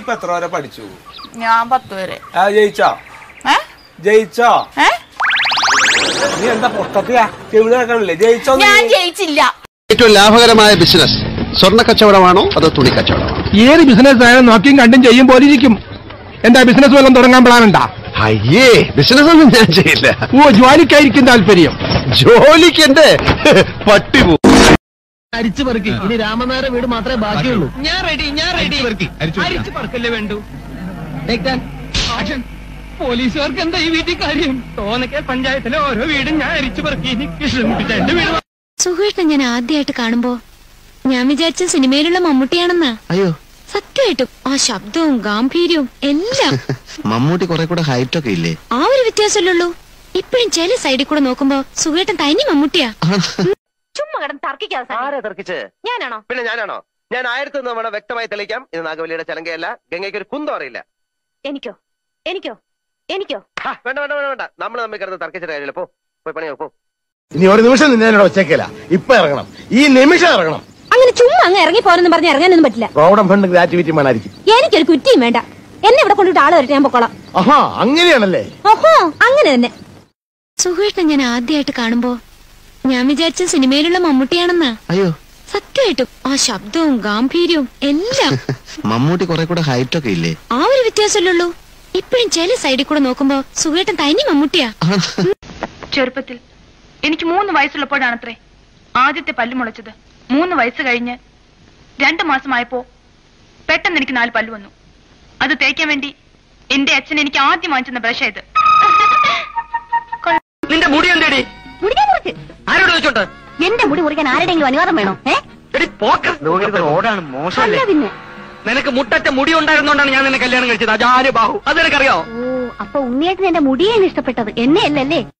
ഇപ്പൊ എത്ര വരെ പഠിച്ചു ഞാൻ പത്ത് വരെ ആ ജയിച്ചോ ഏ ജയിച്ചോ ഏ നീ എന്താ പൊട്ടത്തിയാ ചെവിളി കേൾക്കണില്ലേ ജയിച്ചോ നീ? ഞാൻ ജയിച്ചില്ല ഏറ്റവും ലാഭകരമായ ബിസിനസ് സ്വർണ്ണ കച്ചവടമാണോ അതോ തുണി കച്ചവടമാണോ ഏത് ബിസിനസ് ആയാലും നോക്കിയും കണ്ടും ചെയ്യും പോലെ ഇരിക്കും എന്താ ബിസിനസ് വല്ലതും തുടങ്ങാൻ പ്ലാൻ ഉണ്ടാ അയ്യേ ബിസിനസ് ഒന്നും ഞാൻ ചെയ്യില്ല ഓ ജോലിക്കായിരിക്കും താല്പര്യം ജോലിക്ക് എന്റെ പട്ടി പോ അരിച്ചു പെറുക്കി ഇനി രാമനായരുടെ വീട് മാത്രമേ ബാക്കിയുള്ളൂ ഞാൻ റെഡി ഞാൻ റെഡി അരിച്ചു പെറുക്കല്ലേ വേണ്ടു പോലീസുകാർക്ക് എന്താ ഈ വീട്ടിൽ കാര്യം തോന്നക്കെ പഞ്ചായത്തിലെ ഓരോ വീടും ഞാൻ അരിച്ചു പെറുക്കി എനിക്ക് ശ്രമിപ്പിച്ച എന്റെ വീട് സുഖേട്ടൻ ഞാൻ ആദ്യമായിട്ട് കാണുമ്പോ ഞാൻ വിചാരിച്ച സിനിമയിലുള്ള മമ്മൂട്ടിയാണെന്നാ അയ്യോ സത്യമായിട്ടും ആ ശബ്ദവും ഗാംഭീര്യവും എല്ലാം മമ്മൂട്ടി കുറെ കൂടെ ഹൈറ്റ് ഒക്കെ ഇല്ലേ ആ ഒരു വ്യത്യാസമല്ലുള്ളൂ ഇപ്പോഴും ചില സൈഡിൽ കൂടെ നോക്കുമ്പോ സുഖേട്ടൻ തനി മമ്മൂട്ടിയാ ചുമ്മാ കിടന്ന് തർക്കിക്കാതെ ആരാ തർക്കിച്ച് ഞാനാണോ പിന്നെ ഞാനാണോ ഞാൻ ആയിരത്തി ഒന്ന് തവണ വ്യക്തമായി തെളിയിക്കാം ഇത് നാഗവലിയുടെ ചലങ്കയല്ല ഗംഗയ്ക്ക് ഒരു കുന്തം അറിയില്ല എനിക്കോ എനിക്കോ എനിക്കോ ആ, വേണ്ട വേണ്ട വേണ്ട വേണ്ട നമ്മൾ തമ്മിൽ കിടന്ന് തർക്കിച്ചിട്ട് കാര്യമില്ല പോ പോയി പണിയോ പോ ഇനി ഒരു നിമിഷം നിന്നോട് വെച്ചേക്കല ഇപ്പൊ ഇറങ്ങണം ഈ നിമിഷം ഇറങ്ങണം അങ്ങനെ ചുമ്മാ അങ്ങ് ഇറങ്ങി പോരെന്ന് പറഞ്ഞ് ഇറങ്ങാനൊന്നും പറ്റില്ല പ്രോവിഡന്റ് ഫണ്ട് ഗ്രാറ്റുവിറ്റി വേണമായിരിക്കും എനിക്കൊരു കുറ്റിയും വേണ്ട എന്നെ ഇവിടെ കൊണ്ടിട്ട് ആള് വരട്ടെ ഞാൻ പൊക്കോളാം ആഹാ അങ്ങനെയാണല്ലേ ഓഹോ അങ്ങനെ തന്നെ സുഖേട്ടൻ ഞാൻ ആദ്യമായിട്ട് കാണുമ്പോ ഞാൻ വിചാരിച്ച സിനിമയിലുള്ള മമ്മൂട്ടിയാണെന്നാ അയ്യോ സത്യമായിട്ടും ആ ശബ്ദവും ഗാംഭീര്യവും എല്ലാം മമ്മൂട്ടി കുറെ കൂടെ ഹൈറ്റ് ഒക്കെ ഇല്ലേ ആ ഒരു വ്യത്യാസമല്ലുള്ളൂ ഇപ്പോഴും ചില സൈഡിൽ കൂടെ നോക്കുമ്പോ സുഖേട്ടൻ തനി മമ്മൂട്ടിയാ ചെറുപ്പത്തിൽ എനിക്ക് മൂന്ന് വയസ്സുള്ളപ്പോഴാണത്രേ ആദ്യത്തെ പല്ല് മുളച്ചത് മൂന്ന് വയസ്സ് കഴിഞ്ഞ് രണ്ടു മാസമായപ്പോ പെട്ടെന്ന് എനിക്ക് നാല് പല്ല് വന്നു അത് തേക്കാൻ വേണ്ടി എന്റെ അച്ഛൻ എനിക്ക് ആദ്യം വാങ്ങിച്ചെന്ന ബ്രഷ ഇത് നിന്റെ മുടി എന്തേടി മുടിക്കാൻ മുറിച്ച് ആരോട് വെച്ചോണ്ട് എന്റെ മുടി മുറിക്കാൻ ആരുടെയെങ്കിലും അനുവാദം വേണോ ഏ എടി പോക്ക് റോഡാണ് മോശമല്ലേ അല്ല പിന്നെ നിനക്ക് മുട്ടറ്റ മുടി ഉണ്ടായിരുന്നോണ്ടാണ് ഞാൻ നിന്നെ കല്യാണം കഴിച്ചത് അജാര് ബാഹു അത് നിനക്കറിയോ ഓ അപ്പൊ ഉണ്ണിയേട്ടൻ എന്റെ മുടിയാണ് ഇഷ്ടപ്പെട്ടത് എന്നെ അല്ലല്ലേ